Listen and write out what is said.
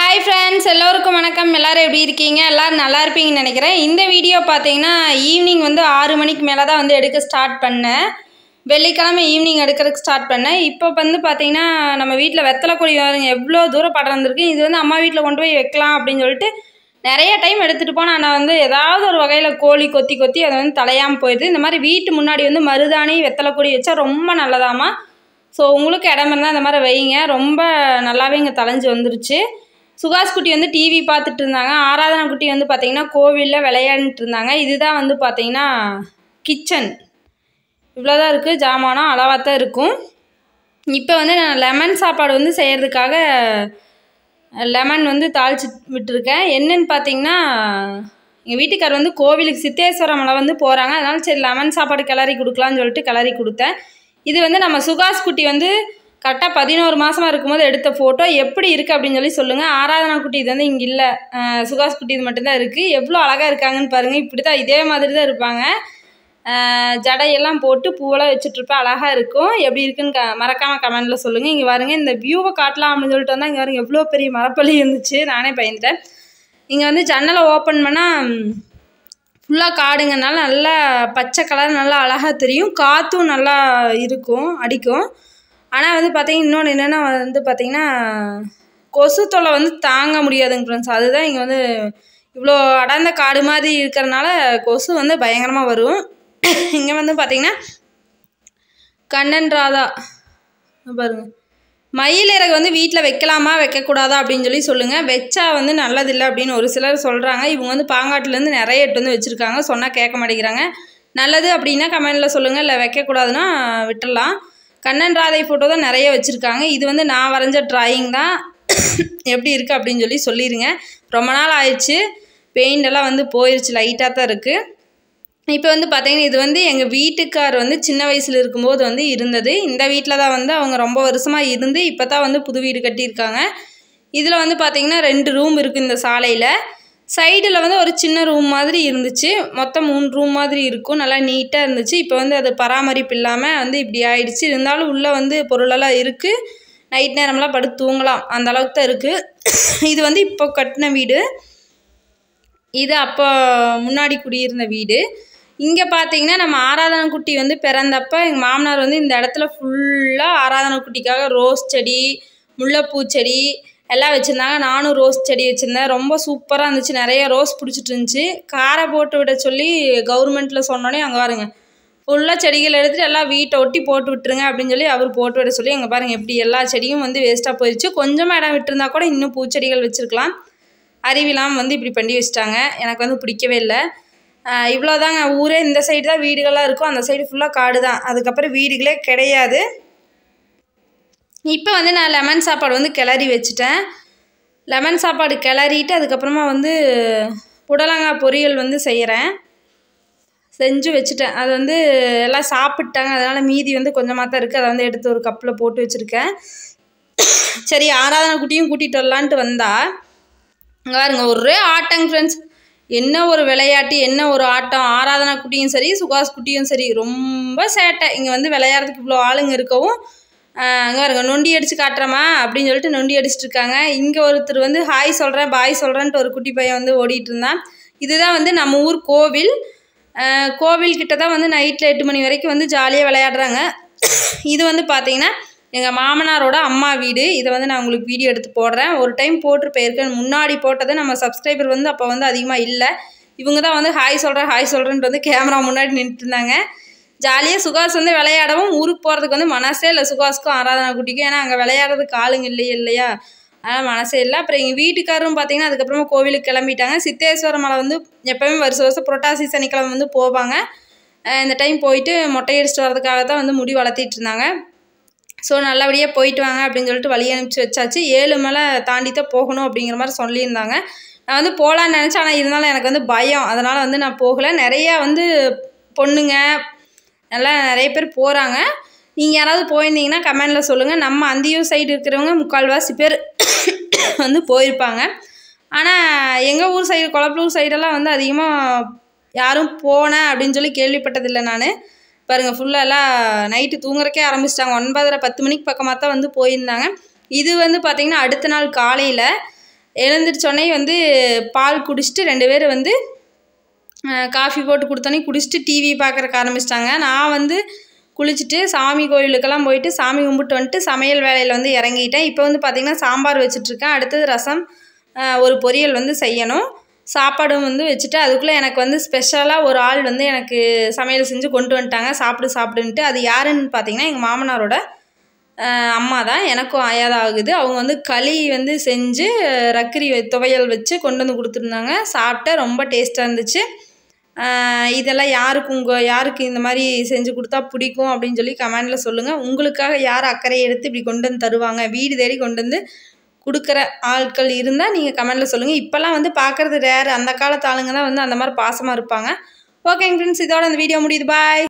hi friends எல்லோருக்கும் வணக்கம் எல்லாரும் எப்படி இருக்கீங்க எல்லாரும் நல்லா இருப்பீங்கன்னு நினைக்கிறேன் இந்த வீடியோ பார்த்தீங்கன்னா ஈவினிங் வந்து ஆறு மணிக்கு மேலே தான் வந்து எடுக்க ஸ்டார்ட் பண்ணேன் வெள்ளிக்கிழமை ஈவினிங் எடுக்கிறதுக்கு ஸ்டார்ட் பண்ணேன் இப்போ வந்து பார்த்தீங்கன்னா நம்ம வீட்டில் வெத்தலை கொடி பாருங்க எவ்வளோ தூரம் படர்ந்துருக்கு இது வந்து அம்மா வீட்டில் கொண்டு போய் வைக்கலாம் அப்படின்னு சொல்லிட்டு நிறைய டைம் எடுத்துகிட்டு போனால் ஆனால் வந்து ஏதாவது ஒரு வகையில் கோழி கொத்தி கொத்தி அதை வந்து தலையாமல் போயிடுது இந்த மாதிரி வீட்டு முன்னாடி வந்து மருதாணி வெத்தலை கொடி வச்சா ரொம்ப நல்லதாமா ஸோ உங்களுக்கு இடம் இருந்தால் இந்த மாதிரி வைங்க ரொம்ப நல்லாவே இங்கே தலைஞ்சு வந்துருச்சு சுகாஸ் குட்டி வந்து டிவி பார்த்துட்டு இருந்தாங்க ஆராதனா குட்டி வந்து பார்த்தீங்கன்னா கோவிலில் விளையாண்டுட்டு இருந்தாங்க இதுதான் வந்து பார்த்தீங்கன்னா கிச்சன் இவ்வளோதான் இருக்குது ஜாமானம் அளவாக தான் இருக்கும் இப்போ வந்து நான் லெமன் சாப்பாடு வந்து செய்கிறதுக்காக லெமன் வந்து தாளிச்சு விட்டுருக்கேன் என்னன்னு பார்த்தீங்கன்னா எங்கள் வீட்டுக்கார் வந்து கோவிலுக்கு சித்தேஸ்வரம் மலை வந்து போகிறாங்க அதனால சரி லெமன் சாப்பாடு கிளறி கொடுக்கலான்னு சொல்லிட்டு கிளறி கொடுத்தேன் இது வந்து நம்ம சுகாஸ் குட்டி வந்து கரெக்டாக பதினோரு மாதமாக இருக்கும்போது எடுத்த ஃபோட்டோ எப்படி இருக்குது அப்படின்னு சொல்லி சொல்லுங்கள் ஆராதனா குட்டி இது வந்து இங்கே இல்லை சுகாஸ் குட்டி இது மட்டும்தான் இருக்குது எவ்வளோ அழகாக இருக்காங்கன்னு பாருங்கள் இப்படி தான் இதே மாதிரி தான் இருப்பாங்க அஹ் ஜடையெல்லாம் போட்டு பூவெல்லாம் வச்சுட்ருப்பேன் அழகாக இருக்கும் எப்படி இருக்குன்னு க மறக்காமல் கமெண்டில் சொல்லுங்கள் இங்கே பாருங்க இந்த வியூவை காட்டலாம் அப்படின்னு சொல்லிட்டு வந்தால் இங்கே பாருங்க எவ்வளோ பெரிய மரப்பள்ளி இருந்துச்சு நானே பயந்துட்டேன் இங்கே வந்து ஜன்னலை ஓப்பன் பண்ணால் ஃபுல்லாக காடுங்கனால நல்லா பச்சை கலர் நல்லா அழகாக தெரியும் காற்றும் நல்லா இருக்கும் அடிக்கும் ஆனால் வந்து பார்த்தீங்கன்னா இன்னொன்று என்னென்னா வந்து பார்த்தீங்கன்னா கொசு தொல்லை வந்து தாங்க முடியாதுங்க ஃப்ரெண்ட்ஸ் அதுதான் இங்கே வந்து இவ்வளோ அடர்ந்த காடு மாதிரி இருக்கிறனால கொசு வந்து பயங்கரமாக வரும் இங்கே வந்து பார்த்தீங்கன்னா கண்ணன் ராதா இங்க பாருங்க மயில் இறகு வந்து வீட்டில் வைக்கலாமா வைக்கக்கூடாதா அப்படின்னு சொல்லி சொல்லுங்கள் வச்சா வந்து நல்லதில்லை அப்படின்னு ஒரு சிலர் சொல்கிறாங்க இவங்க வந்து பாங்காட்டுலேருந்து நிறைய எட்டு வந்து வச்சுருக்காங்க சொன்னால் கேட்க மாட்டேங்கிறாங்க நல்லது அப்படின்னா கமெண்டில் சொல்லுங்கள் இல்லை வைக்கக்கூடாதுன்னா விட்டுடலாம் கண்ணன் ராதை ஃபோட்டோ தான் நிறைய வச்சுருக்காங்க இது வந்து நான் வரைஞ்ச ட்ராயிங் தான் எப்படி இருக்குது அப்படின்னு சொல்லி சொல்லிடுங்க ரொம்ப நாள் ஆயிடுச்சு பெயிண்ட் எல்லாம் வந்து போயிருச்சு லைட்டாக தான் இருக்குது இப்போ வந்து பார்த்தீங்கன்னா இது வந்து எங்கள் வீட்டுக்கார் வந்து சின்ன வயசில் இருக்கும்போது வந்து இருந்தது இந்த வீட்டில் தான் வந்து அவங்க ரொம்ப வருஷமாக இருந்து இப்போ தான் வந்து புது வீடு கட்டியிருக்காங்க இதில் வந்து பார்த்தீங்கன்னா ரெண்டு ரூம் இருக்குது இந்த சாலையில் சைடில் வந்து ஒரு சின்ன ரூம் மாதிரி இருந்துச்சு மொத்தம் மூணு ரூம் மாதிரி இருக்கும் நல்லா நீட்டாக இருந்துச்சு இப்போ வந்து அது பராமரிப்பு இல்லாமல் வந்து இப்படி ஆயிடுச்சு இருந்தாலும் உள்ளே வந்து பொருளெல்லாம் இருக்குது நைட் நேரம்லாம் படுத்து தூங்கலாம் அந்த அளவுக்கு தான் இருக்குது இது வந்து இப்போ கட்டின வீடு இது அப்போ முன்னாடி குடியிருந்த வீடு இங்கே பார்த்தீங்கன்னா நம்ம ஆராதனை குட்டி வந்து பிறந்தப்ப எங்கள் மாமனார் வந்து இந்த இடத்துல ஃபுல்லாக ஆராதனை குட்டிக்காக ரோஸ் செடி முல்லைப்பூ செடி எல்லாம் வச்சுருந்தாங்க நானும் ரோஸ் செடி வச்சுருந்தேன் ரொம்ப சூப்பராக இருந்துச்சு நிறைய ரோஸ் பிடிச்சிட்டு இருந்துச்சு காரை போட்டு விட சொல்லி கவர்மெண்ட்டில் சொன்னோன்னே அங்கே பாருங்க ஃபுல்லாக செடிகள் எடுத்துகிட்டு எல்லாம் வீட்டை ஒட்டி போட்டு விட்டுருங்க அப்படின்னு சொல்லி அவர் போட்டு விட சொல்லி அங்கே பாருங்கள் எப்படி எல்லா செடியும் வந்து வேஸ்ட்டாக போயிடுச்சு கொஞ்சமாக இடம் விட்டுருந்தா கூட இன்னும் பூச்செடிகள் வச்சுருக்கலாம் அறிவிலாம் வந்து இப்படி பண்ணி வச்சிட்டாங்க எனக்கு வந்து பிடிக்கவே இல்லை இவ்வளோதாங்க ஊரே இந்த சைடு தான் வீடுகள்லாம் இருக்கும் அந்த சைடு ஃபுல்லாக காடு தான் அதுக்கப்புறம் வீடுகளே கிடையாது இப்போ வந்து நான் லெமன் சாப்பாடு வந்து கிளறி வச்சுட்டேன் லெமன் சாப்பாடு கிளறிட்டு அதுக்கப்புறமா வந்து புடலங்காய் பொரியல் வந்து செய்கிறேன் செஞ்சு வச்சுட்டேன் அது வந்து எல்லாம் சாப்பிட்டாங்க அதனால் மீதி வந்து கொஞ்சமாக தான் இருக்குது அதை வந்து எடுத்து ஒரு கப்பில் போட்டு வச்சுருக்கேன் சரி ஆராதனை குட்டியும் கூட்டிகிட்டு வரலான்ட்டு வந்தா இங்கே பாருங்க ஒரே ஆட்டங்க ஃப்ரெண்ட்ஸ் என்ன ஒரு விளையாட்டு என்ன ஒரு ஆட்டம் ஆராதனா குட்டியும் சரி சுகாஸ் குட்டியும் சரி ரொம்ப சேட்டை இங்கே வந்து விளையாடுறதுக்கு இவ்வளோ ஆளுங்க இருக்கவும் அங்கே பாருங்க நொண்டி அடித்து காட்டுறமா அப்படின்னு சொல்லிட்டு நொண்டி அடிச்சிட்டு இருக்காங்க இங்கே ஒருத்தர் வந்து ஹாய் சொல்கிறேன் பாய் சொல்கிறேன்ட்டு ஒரு குட்டி பையன் வந்து ஓடிட்டு இருந்தான் இதுதான் வந்து நம்ம ஊர் கோவில் கோவில்கிட்ட தான் வந்து நைட்டில் எட்டு மணி வரைக்கும் வந்து ஜாலியாக விளையாடுறாங்க இது வந்து பார்த்தீங்கன்னா எங்கள் மாமனாரோட அம்மா வீடு இதை வந்து நான் உங்களுக்கு வீடியோ எடுத்து போடுறேன் ஒரு டைம் போட்டு போயிருக்கேன் முன்னாடி போட்டது நம்ம சப்ஸ்கிரைபர் வந்து அப்போ வந்து அதிகமாக இல்லை இவங்க தான் வந்து ஹாய் சொல்கிறேன் ஹாய் சொல்கிறேன்ட்டு வந்து கேமரா முன்னாடி நின்றுட்டு இருந்தாங்க ஜாலியாக சுகாஸ் வந்து விளையாடவும் ஊருக்கு போகிறதுக்கு வந்து மனசே இல்லை சுகாஸுக்கும் ஆராதனா குட்டிக்கும் ஏன்னா அங்கே விளையாடுறதுக்கு ஆளுங்க இல்லையே இல்லையா அதனால் மனசே இல்லை அப்புறம் எங்கள் வீட்டுக்காரரும் பார்த்தீங்கன்னா அதுக்கப்புறமா கோவிலுக்கு கிளம்பிட்டாங்க சித்தேஸ்வர மலை வந்து எப்போவுமே வருஷம் வருஷம் புரட்டாசி சனிக்கிழமை வந்து போவாங்க இந்த டைம் போயிட்டு மொட்டை அடிச்சுட்டு வரதுக்காக தான் வந்து முடி வளர்த்திட்டு இருந்தாங்க ஸோ நல்லபடியாக போயிட்டு வாங்க அப்படின்னு சொல்லிட்டு வழி அனுப்பிச்சி வச்சாச்சு ஏழு மேலே தாண்டி தான் போகணும் அப்படிங்கிற மாதிரி சொல்லியிருந்தாங்க நான் வந்து போகலான்னு நினச்சேன் ஆனால் இருந்தாலும் எனக்கு வந்து பயம் அதனால் வந்து நான் போகலை நிறையா வந்து பொண்ணுங்க எல்லாம் நிறைய பேர் போகிறாங்க நீங்கள் யாராவது போயிருந்தீங்கன்னா கமெண்டில் சொல்லுங்கள் நம்ம அந்தியூர் சைடு இருக்கிறவங்க முக்கால்வாசி பேர் வந்து போயிருப்பாங்க ஆனால் எங்கள் ஊர் சைடு குளப்பலூர் சைடெல்லாம் வந்து அதிகமாக யாரும் போனேன் அப்படின்னு சொல்லி கேள்விப்பட்டதில்லை நான் பாருங்கள் ஃபுல்லாக எல்லாம் நைட்டு தூங்குறக்கே ஆரம்பிச்சிட்டாங்க ஒன்பதரை பத்து மணிக்கு பக்கமாக தான் வந்து போயிருந்தாங்க இது வந்து பார்த்திங்கன்னா அடுத்த நாள் காலையில் எழுந்திரிச்சோடனே வந்து பால் குடிச்சிட்டு ரெண்டு பேரும் வந்து காஃபி போட்டு கொடுத்தோன்னே குடிச்சிட்டு டிவி பார்க்குறக்கு ஆரம்பிச்சிட்டாங்க நான் வந்து குளிச்சுட்டு சாமி கோயிலுக்கெல்லாம் போயிட்டு சாமி கும்பிட்டு வந்துட்டு சமையல் வேலையில் வந்து இறங்கிட்டேன் இப்போ வந்து பார்த்திங்கன்னா சாம்பார் வச்சிட்ருக்கேன் அடுத்தது ரசம் ஒரு பொரியல் வந்து செய்யணும் சாப்பாடும் வந்து வச்சுட்டு அதுக்குள்ளே எனக்கு வந்து ஸ்பெஷலாக ஒரு ஆள் வந்து எனக்கு சமையல் செஞ்சு கொண்டு வந்துட்டாங்க சாப்பிடு சாப்பிடுன்ட்டு அது யாருன்னு பார்த்தீங்கன்னா எங்கள் மாமனாரோட அம்மா தான் எனக்கும் ஆயாதான் ஆகுது அவங்க வந்து களி வந்து செஞ்சு ரக்கரி துவையல் வச்சு கொண்டு வந்து கொடுத்துருந்தாங்க சாப்பிட்டேன் ரொம்ப டேஸ்ட்டாக இருந்துச்சு இதெல்லாம் யாருக்கு உங்கள் யாருக்கு இந்த மாதிரி செஞ்சு கொடுத்தா பிடிக்கும் அப்படின்னு சொல்லி கமெண்டில் சொல்லுங்கள் உங்களுக்காக யார் அக்கறை எடுத்து இப்படி கொண்டு வந்து தருவாங்க வீடு தேடி கொண்டு வந்து கொடுக்குற ஆட்கள் இருந்தால் நீங்கள் கமெண்டில் சொல்லுங்கள் இப்போல்லாம் வந்து பார்க்குறது ரேர் அந்த காலத்து ஆளுங்க தான் வந்து அந்த மாதிரி பாசமாக இருப்பாங்க ஓகேங்க ஃப்ரெண்ட்ஸ் இதோட அந்த வீடியோ முடியுது பாய்